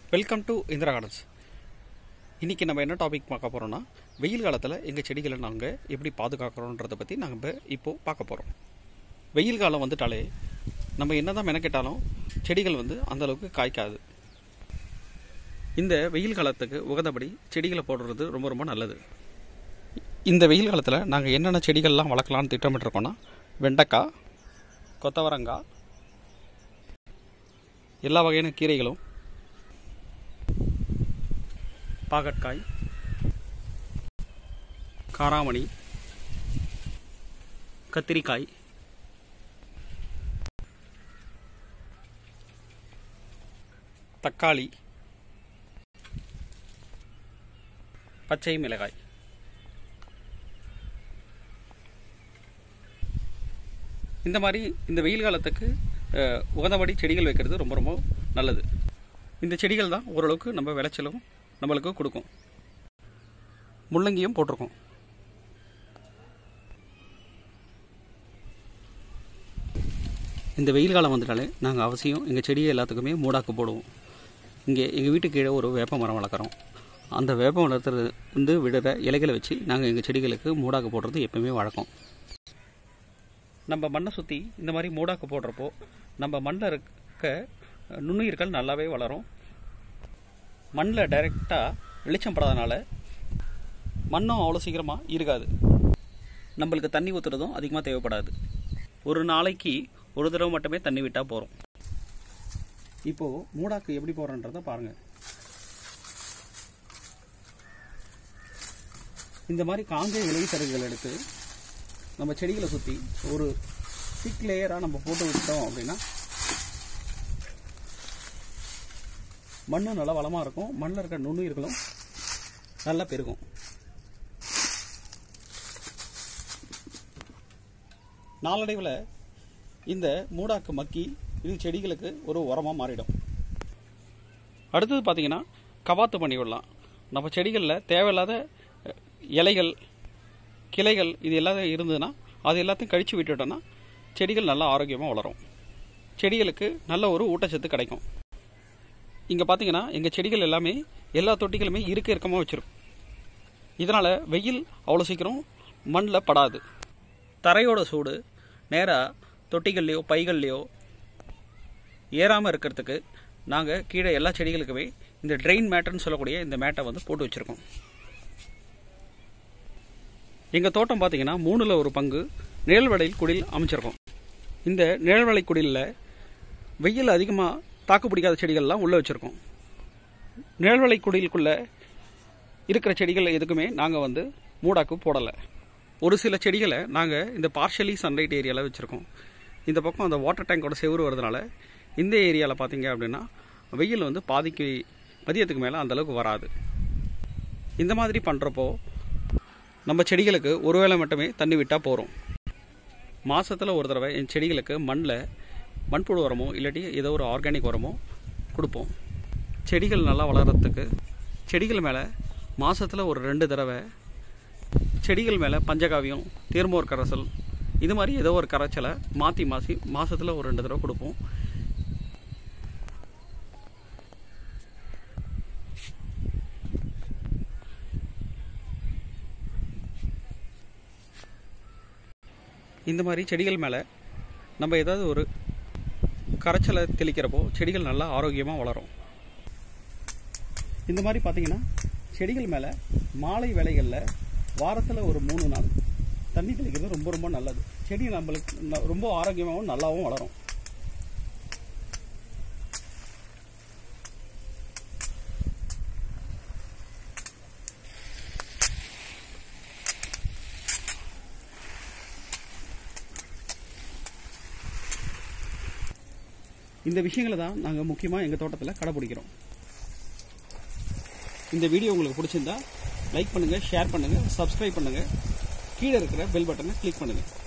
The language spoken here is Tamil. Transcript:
வெல்கம் டு இந்திரா கார்டன்ஸ் இன்றைக்கி நம்ம என்ன டாபிக் பார்க்க போகிறோம்னா வெயில் காலத்தில் எங்கள் செடிகளை நாங்கள் எப்படி பாதுகாக்கிறோன்றதை பற்றி நாங்கள் இப்போது பார்க்க போகிறோம் வெயில் காலம் வந்துட்டாலே நம்ம என்ன தான் மெனக்கெட்டாலும் செடிகள் வந்து அந்தளவுக்கு காய்க்காது இந்த வெயில் காலத்துக்கு உகந்தபடி செடிகளை போடுறது ரொம்ப ரொம்ப நல்லது இந்த வெயில் காலத்தில் நாங்கள் என்னென்ன செடிகள்லாம் வளர்க்கலாம்னு திட்டமிட்டிருக்கோன்னா வெண்டைக்காய் கொத்தவரங்காய் எல்லா வகையான கீரைகளும் பாகற்காய் காராமணி கத்திரிக்காய் தக்காளி பச்சை மிளகாய் இந்த மாதிரி இந்த வெயில் காலத்துக்கு அஹ், உகந்தபடி செடிகள் வைக்கிறது ரொம்ப ரொம்ப நல்லது இந்த செடிகள் தான் ஓரளவுக்கு நம்ம விளைச்சலும் நம்மளுக்கு கொடுக்கும் முள்ளங்கியும் போட்டிருக்கோம் இந்த வெயில் காலம் வந்துட்டாலே நாங்கள் அவசியம் எங்கள் செடியை எல்லாத்துக்குமே மூடாக்கு போடுவோம் இங்கே எங்கள் வீட்டுக்கு கீழே ஒரு வேப்ப மரம் வளர்க்குறோம் அந்த வேப்ப மரத்தில் வந்து விடுற இலைகளை வச்சு நாங்கள் எங்கள் செடிகளுக்கு மூடாக்கு போடுறது எப்பவுமே வழக்கம் நம்ம மண்ணை சுற்றி இந்த மாதிரி மூடாக்கு போடுறப்போ நம்ம மண்ணில் இருக்க நுண்ணுயிர்கள் நல்லாவே வளரும் மண்ணில் டைரெக்டாக வெளிச்சம் படாதனால மண்ணும் அவ்வளோ சீக்கிரமாக இருக்காது நம்மளுக்கு தண்ணி ஊற்றுறதும் அதிகமாக தேவைப்படாது ஒரு நாளைக்கு ஒரு தடவை மட்டுமே தண்ணி விட்டால் போகிறோம் இப்போது மூடாக்கு எப்படி போகிறன்றதை பாருங்கள் இந்த மாதிரி காஞ்ச இலை தருகுகள் எடுத்து நம்ம செடிகளை சுற்றி ஒரு திக் லேயராக நம்ம போட்டு விட்டோம் அப்படின்னா மண்ணும் நல்லா வளமாக இருக்கும் மண்ணில் இருக்க நுண்ணுயிர்களும் நல்லா பெருகும் நாளடைவில் இந்த மூடாக்கு மக்கி இது செடிகளுக்கு ஒரு உரமாக மாறிடும் அடுத்தது பார்த்தீங்கன்னா கவாத்து பண்ணி விடலாம் நம்ம செடிகளில் தேவையில்லாத அஹ், இலைகள் கிளைகள் இது எல்லாத்தையும் இருந்ததுன்னா அது எல்லாத்தையும் கழித்து விட்டுட்டோன்னா செடிகள் நல்லா ஆரோக்கியமாக வளரும் செடிகளுக்கு நல்ல ஒரு ஊட்டச்சத்து கிடைக்கும் இங்கே பார்த்தீங்கன்னா எங்கள் செடிகள் எல்லாமே எல்லா தொட்டிகளுமே இருக்க இறுக்கமாக வச்சிருக்கும் இதனால் வெயில் அவ்வளோ சீக்கிரம் மண்ணில் படாது தரையோட சூடு நேராக தொட்டிகள்லையோ பைகள்லையோ ஏறாமல் இருக்கிறதுக்கு நாங்கள் கீழே எல்லா செடிகளுக்குமே இந்த ட்ரெயின் மேட்டுன்னு சொல்லக்கூடிய இந்த மேட்டை வந்து போட்டு வச்சுருக்கோம் எங்கள் தோட்டம் பார்த்தீங்கன்னா மூணில் ஒரு பங்கு நிழல்வடை குடில் அமைச்சிருக்கோம் இந்த நிழல்வடை குடிலில் வெயில் அதிகமாக தாக்கு பிடிக்காத செடிகள்லாம் உள்ளே வச்சுருக்கோம் நிழல்வடை குடிலுக்குள்ளே இருக்கிற செடிகள் எதுக்குமே நாங்கள் வந்து மூடாக்கு போடலை ஒரு சில செடிகளை நாங்கள் இந்த பார்ஷலி சன்லைட் ஏரியாவில் வச்சுருக்கோம் இந்த பக்கம் அந்த வாட்டர் டேங்கோட செவுறு வரதுனால இந்த ஏரியாவில் பார்த்தீங்க அப்படின்னா வெயில் வந்து பாதிக்கு மதியத்துக்கு மேலே அந்தளவுக்கு வராது இந்த மாதிரி பண்ணுறப்போ நம்ம செடிகளுக்கு ஒரு வேளை மட்டுமே தண்ணி விட்டால் போகிறோம் மாதத்தில் ஒரு தடவை என் செடிகளுக்கு மண்ணில் மண்புழு உரமோ இல்லாட்டி ஏதோ ஒரு ஆர்கானிக் உரமோ கொடுப்போம் செடிகள் நல்லா வளர்கிறதுக்கு செடிகள் மேலே மாதத்தில் ஒரு ரெண்டு தடவை செடிகள் மேலே பஞ்சகாவியம் தீர்மோர் கரைசல் இது மாதிரி ஏதோ ஒரு கரைச்சலை மாற்றி மாற்றி மாதத்தில் ஒரு ரெண்டு தடவை கொடுப்போம் இந்த மாதிரி செடிகள் மேலே நம்ம ஏதாவது ஒரு கரைச்சலை தெளிக்கிறப்போ செடிகள் நல்லா ஆரோக்கியமாக வளரும் இந்த மாதிரி பார்த்தீங்கன்னா செடிகள் மேலே மாலை வேலைகளில் வாரத்தில் ஒரு மூணு நாள் தண்ணி தெளிக்கிறது ரொம்ப ரொம்ப நல்லது செடி நம்மளுக்கு ந- ரொம்ப ஆரோக்கியமாகவும் நல்லாவும் வளரும் இந்த விஷயங்களை தான் நாங்கள் முக்கியமாக எங்கள் தோட்டத்தில் கடைப்பிடிக்கிறோம் இந்த வீடியோ உங்களுக்கு பிடிச்சிருந்தா லைக் பண்ணுங்கள் ஷேர் பண்ணுங்கள் சப்ஸ்கிரைப் பண்ணுங்கள் கீழே இருக்கிற பெல் பட்டனை கிளிக் பண்ணுங்கள்